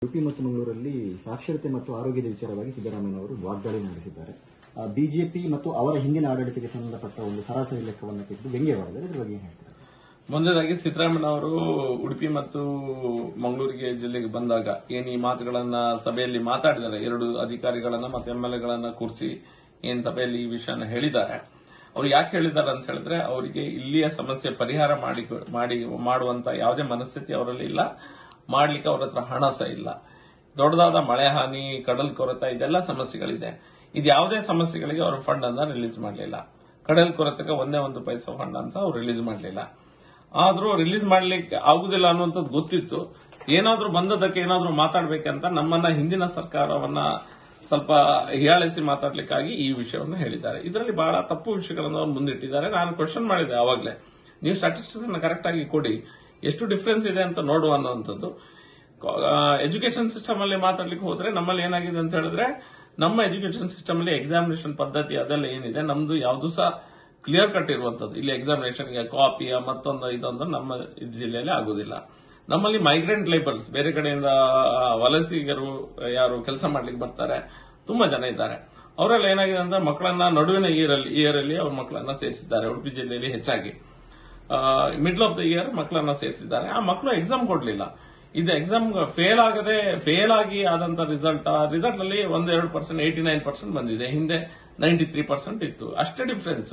ಉಡುಪಿ ಮತ್ತು ಮಂಗಳೂರಲ್ಲಿ ಸಾಕ್ಷರತೆ ಮತ್ತು ಆರೋಗ್ಯದ ವಿಚಾರವಾಗಿ ಸಿದ್ದರಾಮಯ್ಯ ಅವರು ವಾಗ್ದಾಳಿ ನಡೆಸಿದ್ದಾರೆ ಬಿಜೆಪಿ ಮತ್ತು ಅವರ ಹಿಂದಿನ ಆಡಳಿತಕ್ಕೆ ಸಂಬಂಧಪಟ್ಟ ಒಂದು ಸರಾಸರಿ ಲೆಕ್ಕವನ್ನು ತೆಗೆದು ವ್ಯಂಗ್ಯವಾದರೆ ಇದ್ರ ಬಗ್ಗೆ ಏನ್ ಹೇಳ್ತಾರೆ ಮೊದಲದಾಗಿ ಸಿದ್ದರಾಮಯ್ಯ ಅವರು ಉಡುಪಿ ಮತ್ತು ಮಂಗಳೂರಿಗೆ ಜಿಲ್ಲೆಗೆ ಬಂದಾಗ ಏನ್ ಈ ಮಾತುಗಳನ್ನ ಸಭೆಯಲ್ಲಿ ಮಾತಾಡಿದ್ದಾರೆ ಎರಡು ಅಧಿಕಾರಿಗಳನ್ನ ಮತ್ತು ಎಂಎಲ್ಎಗಳನ್ನ ಕೂರಿಸಿ ಏನ್ ಸಭೆಯಲ್ಲಿ ಈ ವಿಷಯನ ಹೇಳಿದ್ದಾರೆ ಅವ್ರು ಯಾಕೆ ಹೇಳಿದ್ದಾರೆ ಅಂತ ಹೇಳಿದ್ರೆ ಅವರಿಗೆ ಇಲ್ಲಿಯ ಸಮಸ್ಯೆ ಪರಿಹಾರ ಮಾಡಿ ಮಾಡಿ ಮಾಡುವಂತ ಯಾವುದೇ ಮನಸ್ಥಿತಿ ಅವರಲ್ಲಿ ಇಲ್ಲ ಮಾಡ್ಲಿಕ್ಕೆ ಅವ್ರ ಹತ್ರ ಹಣ ಸಹ ಇಲ್ಲ ದೊಡ್ಡದಾದ ಮಳೆ ಹಾನಿ ಕಡಲ್ ಕೊರೆತ ಇದೆಲ್ಲ ಸಮಸ್ಯೆಗಳಿದೆ ಇದು ಯಾವುದೇ ಸಮಸ್ಯೆಗಳಿಗೆ ಅವರು ಫಂಡ್ ಅನ್ನ ರಿಲೀಸ್ ಮಾಡಲಿಲ್ಲ ಕಡಲ್ ಕೊರೆತಕ್ಕೆ ಒಂದೇ ಒಂದು ಪೈಸಾ ಫಂಡ್ ಅಂತ ಅವ್ರು ರಿಲೀಸ್ ಮಾಡಲಿಲ್ಲ ಆದ್ರೂ ರಿಲೀಸ್ ಮಾಡ್ಲಿಕ್ಕೆ ಆಗುದಿಲ್ಲ ಅನ್ನುವಂಥದ್ದು ಗೊತ್ತಿತ್ತು ಏನಾದ್ರೂ ಬಂದದಕ್ಕೆ ಏನಾದ್ರೂ ಮಾತಾಡ್ಬೇಕಂತ ನಮ್ಮನ್ನ ಹಿಂದಿನ ಸರ್ಕಾರವನ್ನ ಸ್ವಲ್ಪ ಹೀಯಾಳಿಸಿ ಮಾತಾಡ್ಲಿಕ್ಕಾಗಿ ಈ ವಿಷಯವನ್ನು ಹೇಳಿದ್ದಾರೆ ಇದರಲ್ಲಿ ಬಹಳ ತಪ್ಪು ವಿಷಯಗಳನ್ನು ಅವ್ರು ಮುಂದಿಟ್ಟಿದ್ದಾರೆ ನಾನು ಕ್ವಶನ್ ಮಾಡಿದೆ ಆವಾಗಲೇ ನೀವು ಸ್ಟಾಟಿಸ್ಟಿಕ್ಸ್ ಕರೆಕ್ಟ್ ಆಗಿ ಕೊಡಿ ಎಷ್ಟು ಡಿಫ್ರೆನ್ಸ್ ಇದೆ ಅಂತ ನೋಡುವ ಅನ್ನುವಂಥದ್ದು ಎಜುಕೇಶನ್ ಸಿಸ್ಟಮ್ ಅಲ್ಲಿ ಮಾತಾಡ್ಲಿಕ್ಕೆ ಹೋದ್ರೆ ನಮ್ಮಲ್ಲಿ ಏನಾಗಿದೆ ಅಂತ ಹೇಳಿದ್ರೆ ನಮ್ಮ ಎಜುಕೇಶನ್ ಸಿಸ್ಟಮ್ ಅಲ್ಲಿ ಎಕ್ಸಾಮಿನೇಷನ್ ಪದ್ಧತಿ ಅದೆಲ್ಲ ಏನಿದೆ ನಮ್ದು ಯಾವ್ದು ಸಹ ಕ್ಲಿಯರ್ ಕಟ್ ಇರುವಂತದ್ದು ಇಲ್ಲಿ ಎಕ್ಸಾಮಿನೇಷನ್ಗೆ ಕಾಪಿಯ ಮತ್ತೊಂದು ಇದೊಂದು ನಮ್ಮ ಜಿಲ್ಲೆಯಲ್ಲಿ ಆಗುದಿಲ್ಲ ನಮ್ಮಲ್ಲಿ ಮೈಗ್ರೆಂಟ್ ಲೇಬರ್ಸ್ ಬೇರೆ ಕಡೆಯಿಂದ ವಲಸಿಗರು ಯಾರು ಕೆಲಸ ಮಾಡ್ಲಿಕ್ಕೆ ಬರ್ತಾರೆ ತುಂಬಾ ಜನ ಇದ್ದಾರೆ ಅವರೆಲ್ಲ ಏನಾಗಿದೆ ಅಂದ್ರೆ ಮಕ್ಕಳನ್ನ ನಡುವಿನ ಇಯರ್ ಅಲ್ಲಿ ಇಯರ್ ಅಲ್ಲಿ ಅವ್ರ ಮಕ್ಕಳನ್ನ ಸೇರಿಸಿದ್ದಾರೆ ಉಡುಪಿ ಜಿಲ್ಲೆಯಲ್ಲಿ ಹೆಚ್ಚಾಗಿ ಮಿಡ್ಲ್ ಆಫ್ ದ ಇಯರ್ ಮಕ್ಕಳನ್ನ ಸೇರಿಸಿದ್ದಾರೆ ಆ ಮಕ್ಕಳು ಎಕ್ಸಾಮ್ ಕೊಡ್ಲಿಲ್ಲ ಇದು ಎಕ್ಸಾಮ್ ಫೇಲ್ ಆಗದೆ ಫೇಲ್ ಆಗಿ ಆದಂತ ರಿಸಲ್ಟ್ ಆ ರಿಸಲ್ಟ್ ಅಲ್ಲಿ ಒಂದೆರಡು ಪರ್ಸೆಂಟ್ ಏಟಿ ನೈನ್ ಪರ್ಸೆಂಟ್ ಬಂದಿದೆ ಹಿಂದೆ ನೈಂಟಿ ತ್ರೀ ಪರ್ಸೆಂಟ್ ಇತ್ತು ಅಷ್ಟೇ ಡಿಫ್ರೆನ್ಸ್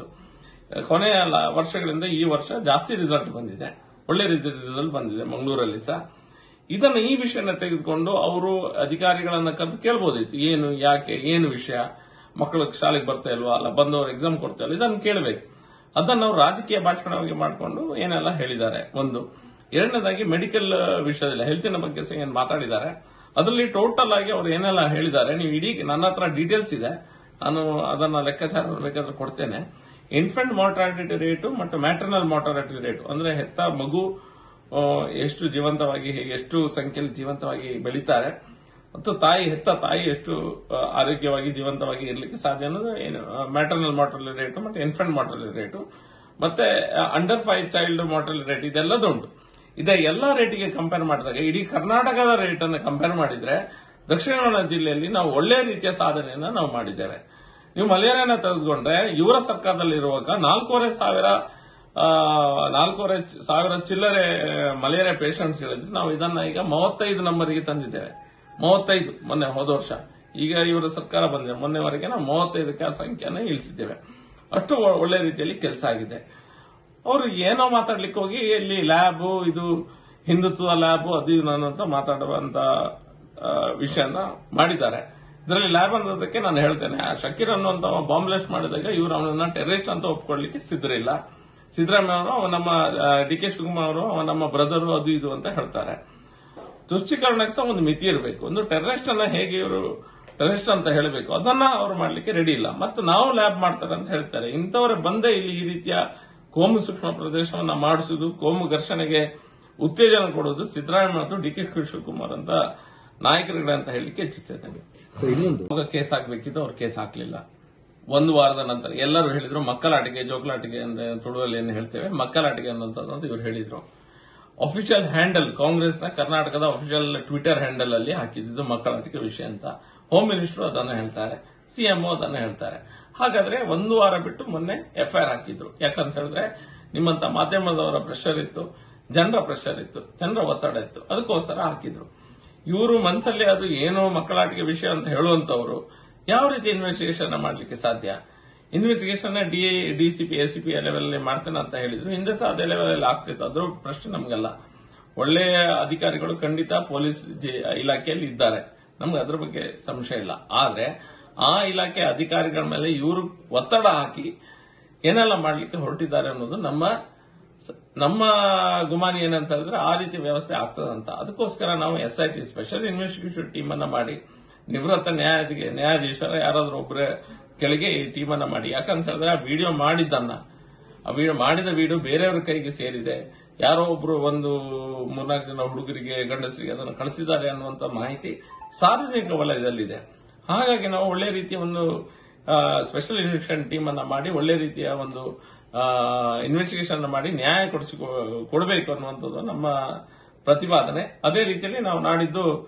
ಕೊನೆಯ ಲ- ವರ್ಷಗಳಿಂದ ಈ ವರ್ಷ ಜಾಸ್ತಿ ರಿಸಲ್ಟ್ ಬಂದಿದೆ ಒಳ್ಳೆ ರಿಸಲ್ಟ್ ಬಂದಿದೆ ಮಂಗಳೂರಲ್ಲಿ ಸಹ ಇದನ್ನ ಈ ವಿಷಯನ ತೆಗೆದುಕೊಂಡು ಅವರು ಅಧಿಕಾರಿಗಳನ್ನ ಕರೆದು ಕೇಳ್ಬೋದಿತ್ತು ಏನು ಯಾಕೆ ಏನು ವಿಷಯ ಮಕ್ಕಳು ಶಾಲೆಗೆ ಬರ್ತಾ ಇಲ್ವಾ ಅಲ್ಲ ಬಂದವರು ಎಕ್ಸಾಮ್ ಕೊಡ್ತಾ ಇಲ್ಲ ಇದನ್ನು ಕೇಳಬೇಕು ಅದನ್ನು ಅವರು ರಾಜಕೀಯ ಭಾಷಣವಾಗಿ ಮಾಡಿಕೊಂಡು ಏನೆಲ್ಲ ಹೇಳಿದ್ದಾರೆ ಒಂದು ಎರಡನೇದಾಗಿ ಮೆಡಿಕಲ್ ವಿಷಯದಲ್ಲಿ ಹೆಲ್ತಿನ ಬಗ್ಗೆ ಸಹ ಏನು ಮಾತಾಡಿದ್ದಾರೆ ಅದರಲ್ಲಿ ಟೋಟಲ್ ಆಗಿ ಅವರು ಏನೆಲ್ಲ ಹೇಳಿದ್ದಾರೆ ನೀವು ಇಡೀ ನನ್ನ ಹತ್ರ ಡೀಟೇಲ್ಸ್ ಇದೆ ನಾನು ಅದನ್ನ ಲೆಕ್ಕಾಚಾರ ಬೇಕಾದ್ರೆ ಕೊಡ್ತೇನೆ ಇನ್ಫೆಂಟ್ ಮಾರ್ಟಾಲಿಟಿ ರೇಟು ಮತ್ತು ಮ್ಯಾಟರ್ನಲ್ ಮಾರ್ಟಾಲಿಟಿ ರೇಟು ಅಂದ್ರೆ ಹೆತ್ತ ಮಗು ಆ, ಎಷ್ಟು ಜೀವಂತವಾಗಿ ಹೇಗೆ ಎಷ್ಟು ಸಂಖ್ಯೆಯಲ್ಲಿ ಜೀವಂತವಾಗಿ ಬೆಳೀತಾರೆ ಮತ್ತು ತಾಯಿ ಹೆತ್ತ ತಾಯಿ ಎಷ್ಟು ಆ, ಆರೋಗ್ಯವಾಗಿ ಜೀವಂತವಾಗಿ ಇರಲಿಕ್ಕೆ ಸಾಧ್ಯ ಅನ್ನೋದು ಏನು ಮ್ಯಾಟರ್ನಲ್ ಮಾರ್ಟಾಲಿಟಿ ರೇಟು ಮತ್ತು ಇನ್ಫೆಂಟ್ ಮಾರ್ಟಾಲಿಟಿ ರೇಟು ಮತ್ತೆ under five child mortality rate ಇದೆಲ್ಲದು ಉಂಟು ಇದೇ ಎಲ್ಲ ರೇಟಿಗೆ ಕಂಪೇರ್ ಮಾಡಿದಾಗ ಇಡೀ ಕರ್ನಾಟಕದ ರೇಟ್ ಅನ್ನು ಕಂಪೇರ್ ಮಾಡಿದ್ರೆ ದಕ್ಷಿಣ ಕನ್ನಡ ಜಿಲ್ಲೆಯಲ್ಲಿ ನಾವು ಒಳ್ಳೆ ರೀತಿಯ ಸಾಧನೆಯನ್ನ ನಾವು ಮಾಡಿದ್ದೇವೆ ನೀವು ಮಲೇರಿಯಾನ ತೆಗೆದುಕೊಂಡ್ರೆ ಇವರ ಸರ್ಕಾರದಲ್ಲಿ ಇರುವಾಗ ನಾಲ್ಕೂವರೆ ಸಾವಿರ ಆ, ನಾಲ್ಕೂವರೆ ಚ- ಸಾವಿರ ಚಿಲ್ಲರೆ ಮಲೇರಿಯಾ ಪೇಷಂಟ್ಸ್ ಹೇಳಿದ್ರೆ ನಾವು ಇದನ್ನ ಈಗ ಮೂವತ್ತೈದು ನಂಬರಿಗೆ ತಂದಿದ್ದೇವೆ ಮೂವತ್ತೈದು ಮೊನ್ನೆ ಹೋದ ವರ್ಷ ಈಗ ಇವರ ಸರ್ಕಾರ ಬಂದಿದೆ ಮೊನ್ನೆವರೆಗೆ ನಾವು ಮೂವತ್ತೈದಕ್ಕೆ ಆ ಸಂಖ್ಯೆಯನ್ನು ಇಳಿಸಿದ್ದೇವೆ ಅಷ್ಟು ಒ- ಒಳ್ಳೆ ರೀತಿಯಲ್ಲಿ ಕೆಲಸ ಆಗಿದೆ ಅವರು ಏನೋ ಮಾತಾಡ್ಲಿಕ್ಕೆ ಹೋಗಿ ಇಲ್ಲಿ ಲ್ಯಾಬ್ ಇದು ಹಿಂದುತ್ವ ಲ್ಯಾಬ್ ಅದು ಇದು ಅನ್ನೋಂತ ಮಾತಾಡುವಂತ ಆ, ವಿಷಯನ ಮಾಡಿದ್ದಾರೆ ಇದರಲ್ಲಿ ಲ್ಯಾಬ್ ಅನ್ನೋದಕ್ಕೆ ನಾನು ಹೇಳ್ತೇನೆ ಆ ಶಕೀರ್ ಅನ್ನುವಂತ ಬಾಂಬ್ ಬ್ಲಾಸ್ಟ್ ಮಾಡಿದಾಗ ಇವರು ಅವನನ್ನ ಟೆರರಿಸ್ಟ್ ಅಂತ ಒಪ್ಕೊಳ್ಳಿಕ್ಕೆ ಸಿದ್ಧರಿಲ್ಲ ಸಿದ್ದರಾಮಯ್ಯ ಅವರು ಅವ ನಮ್ಮ ಡಿ ಕೆ ಶಿವಕುಮಾರ್ ಅವರು ಅವ ನಮ್ಮ ಬ್ರದರು ಅದು ಇದು ಅಂತ ಹೇಳ್ತಾರೆ ತುಷ್ಟೀಕರಣಕ್ಕೆ ಸಹ ಒಂದು ಮಿತಿ ಇರಬೇಕು ಒಂದು ಟೆರರಿಸ್ಟ್ ಅನ್ನ ಹೇಗೆ ಇವರು ಟೆರರಿಸ್ಟ್ ಅಂತ ಹೇಳಬೇಕು ಅದನ್ನ ಅವರು ಮಾಡ್ಲಿಕ್ಕೆ ರೆಡಿ ಇಲ್ಲ ಮತ್ತು ನಾವು ಲ್ಯಾಬ್ ಮಾಡ್ತಾರೆ ಅಂತ ಹೇಳ್ತಾರೆ ಇಂಥವರೇ ಬಂದೇ ಇಲ್ಲಿ ಈ ರೀತಿಯ ಕೋಮು ಸೂಕ್ಷ್ಮ ಪ್ರದೇಶವನ್ನ ಮಾಡಿಸುವುದು ಕೋಮು ಘರ್ಷಣೆಗೆ ಉತ್ತೇಜನ ಕೊಡುವುದು ಸಿದ್ದರಾಮಯ್ಯ ಮತ್ತು ಡಿ ಕೆ ಶಿವಕುಮಾರ್ ಅಂತ ನಾಯಕರುಗಳೇ ಅಂತ ಹೇಳಲಿಕ್ಕೆ ಇಚ್ಛಿಸ್ತೇನೆ ಸೊ ಇನ್ನೊಂದು ಅವಾಗ ಕೇಸ್ ಹಾಕ್ಬೇಕಿತ್ತು ಅವ್ರು ಕೇಸ್ ಹಾಕ್ಲಿಲ್ಲ ಒಂದು ವಾರದ ನಂತರ ಎಲ್ಲರೂ ಹೇಳಿದ್ರು ಮಕ್ಕಳಾಟಿಕೆ ಜೋಕಲಾಟಿಕೆ ಅಂತ ತುಳುವಲ್ಲಿ ಏನು ಹೇಳ್ತೇವೆ ಮಕ್ಕಳಾಟಿಕೆ ಅನ್ನೋಂಥದ್ದು ಅಂತ ಇವ್ರು ಹೇಳಿದ್ರು ಅಫಿಷಿಯಲ್ ಹ್ಯಾಂಡಲ್ ಕಾಂಗ್ರೆಸ್ನ ಕರ್ನಾಟಕದ ಅಫಿಷಿಯಲ್ ಟ್ವಿಟರ್ ಹ್ಯಾಂಡಲ್ ಅಲ್ಲಿ ಹಾಕಿದ್ದು ಮಕ್ಕಳಾಟಿಕೆ ವಿಷಯ ಅಂತ ಹೋಮ್ ಮಿನಿಸ್ಟರ್ ಅದನ್ನು ಹೇಳ್ತಾರೆ ಸಿಎಂಒ ಅದನ್ನು ಹೇಳ್ತಾರೆ ಹಾಗಾದ್ರೆ ಒಂದು ವಾರ ಬಿಟ್ಟು ಮೊನ್ನೆ ಎಫ್ಐಆರ್ ಹಾಕಿದ್ರು ಯಾಕಂತ ಹೇಳಿದ್ರೆ ನಿಮ್ಮಂತ ಮಾಧ್ಯಮದವರ ಪ್ರೆಷರ್ ಇತ್ತು ಜನರ ಪ್ರೆಷರ್ ಇತ್ತು ಜನರ ಒತ್ತಡ ಇತ್ತು ಅದಕ್ಕೋಸ್ಕರ ಹಾಕಿದ್ರು ಇವರು ಮನಸ್ಸಲ್ಲಿ ಅದು ಏನೋ ಮಕ್ಕಳಾಟಿಕೆ ವಿಷಯ ಅಂತ ಹೇಳುವಂತವರು ಯಾವ ರೀತಿ ಇನ್ವೆಸ್ಟಿಗೇಷನ್ ಮಾಡಲಿಕ್ಕೆ ಸಾಧ್ಯ investigation D DCP ACP level ಮಾಡ್ತೇನೆ ಅಂತ ಹೇಳಿದ್ರು ಹಿಂದೆ ಸಹ ಅದೇ ಲೆವೆಲ್ ಅಲ್ಲಿ ಆಗ್ತಿತ್ತು ಅದ್ರ ಪ್ರಶ್ನೆ ನಮ್ಗಲ್ಲ ಒಳ್ಳೆಯ ಅಧಿಕಾರಿಗಳು ಖಂಡಿತ ಪೊಲೀಸ್ ಜೆ- ಇಲಾಖೆಯಲ್ಲಿ ಇದ್ದಾರೆ ನಮ್ಗೆ ಅದ್ರ ಬಗ್ಗೆ ಸಂಶಯ ಇಲ್ಲ ಆದ್ರೆ ಆ ಇಲಾಖೆ ಅಧಿಕಾರಿಗಳ ಮೇಲೆ ಇವರು ಒತ್ತಡ ಹಾಕಿ ಏನೆಲ್ಲ ಮಾಡ್ಲಿಕ್ಕೆ ಹೊರಟಿದ್ದಾರೆ ಅನ್ನೋದು ನಮ್ಮ ಸ- ನಮ್ಮ ಗುಮಾನಿ ಏನಂತ ಹೇಳಿದ್ರೆ ಆ ರೀತಿ ವ್ಯವಸ್ಥೆ ಆಗ್ತದಂತ ಅದಕ್ಕೋಸ್ಕರ ನಾವು S I T special investigation team ಅನ್ನ ಮಾಡಿ ನಿವೃತ್ತ ನ್ಯಾಯಾಧೀಶ ನ್ಯಾಯಾಧೀಶರ ಯಾರಾದ್ರೂ ಒಬ್ಬರ ಕೆಳಗೆ ಈ ಟೀಮ್ ಅನ್ನ ಮಾಡಿ ಯಾಕಂತ ಹೇಳಿದ್ರೆ ಆ ವಿಡಿಯೋ ಮಾಡಿದ್ದನ್ನ ಆ ವಿಡಿಯೋ ಮಾಡಿದ ವಿಡಿಯೋ ಬೇರೆಯವರ ಕೈಗೆ ಸೇರಿದೆ ಯಾರೋ ಒಬ್ರು ಒಂದು ಮೂರ್ನಾಲ್ಕು ಜನ ಹುಡುಗರಿಗೆ ಗಂಡಸರಿಗೆ ಅದನ್ನು ಕಳಿಸಿದ್ದಾರೆ ಅನ್ನುವಂತ ಮಾಹಿತಿ ಸಾರ್ವಜನಿಕ ವಲಯದಲ್ಲಿದೆ ಹಾಗಾಗಿ ನಾವು ಒಳ್ಳೆ ರೀತಿಯ ಒಂದು ಸ್ಪೆಷಲ್ ಇನ್ವೆಸ್ಟಿಗೇಷನ್ ಟೀಮ್ ಅನ್ನ ಮಾಡಿ ಒಳ್ಳೆ ರೀತಿಯ ಒಂದು ಇನ್ವೆಸ್ಟಿಗೇಷನ್ ಮಾಡಿ ನ್ಯಾಯ ಕೊಡಿಸಿ ಕೊಡಬೇಕು ಅನ್ನುವಂಥದ್ದು ನಮ್ಮ ಪ್ರತಿಪಾದನೆ ಅದೇ ರೀತಿಯಲ್ಲಿ ನಾವು ನಾಡಿದ್ದು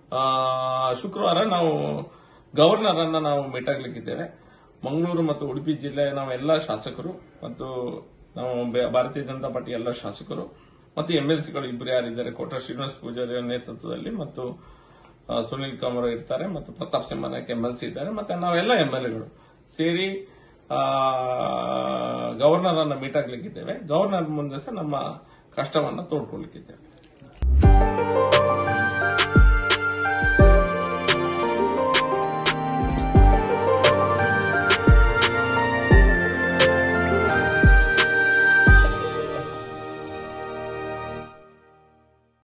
ಆ, ಶುಕ್ರವಾರ ನಾವು ಗವರ್ನರ್ ಅನ್ನ ನಾವು ಮೀಟ್ ಆಗ್ಲಿಕ್ಕಿದ್ದೇವೆ ಮಂಗಳೂರು ಮತ್ತು ಉಡುಪಿ ಜಿಲ್ಲೆಯ ನಾವೆಲ್ಲ ಶಾಸಕರು ಮತ್ತು ನಾವು ಬೆ- ಭಾರತೀಯ ಜನತಾ ಪಾರ್ಟಿ ಎಲ್ಲ ಶಾಸಕರು ಮತ್ತು ಎಂಎಲ್ಸಿಗಳು ಇಬ್ಬರು ಯಾರಿದ್ದಾರೆ ಕೋಟ ಶ್ರೀನಿವಾಸ ಪೂಜಾರಿ ಅವರ ನೇತೃತ್ವದಲ್ಲಿ ಮತ್ತು ಆ, ಸುನಿಲ್ ಕಮರ್ ಇರ್ತಾರೆ ಮತ್ತು ಪ್ರತಾಪ್ ಸಿಂಹ ನಾಯ್ಕ ಎಂಎಲ್ಸಿ ಇದ್ದಾರೆ ಮತ್ತೆ ನಾವೆಲ್ಲ ಎಂಎಲ್ಎಗಳು ಸೇರಿ ಆ, ಗವರ್ನರ್ ಅನ್ನ ಮೀಟ್ ಆಗ್ಲಿಕ್ಕಿದ್ದೇವೆ ಗವರ್ನರ್ ಮುಂದೆ ಸಹ ನಮ್ಮ ಕಷ್ಟವನ್ನ ತೋಡ್ಕೊಳ್ಳಿಕ್ಕಿದ್ದೇವೆ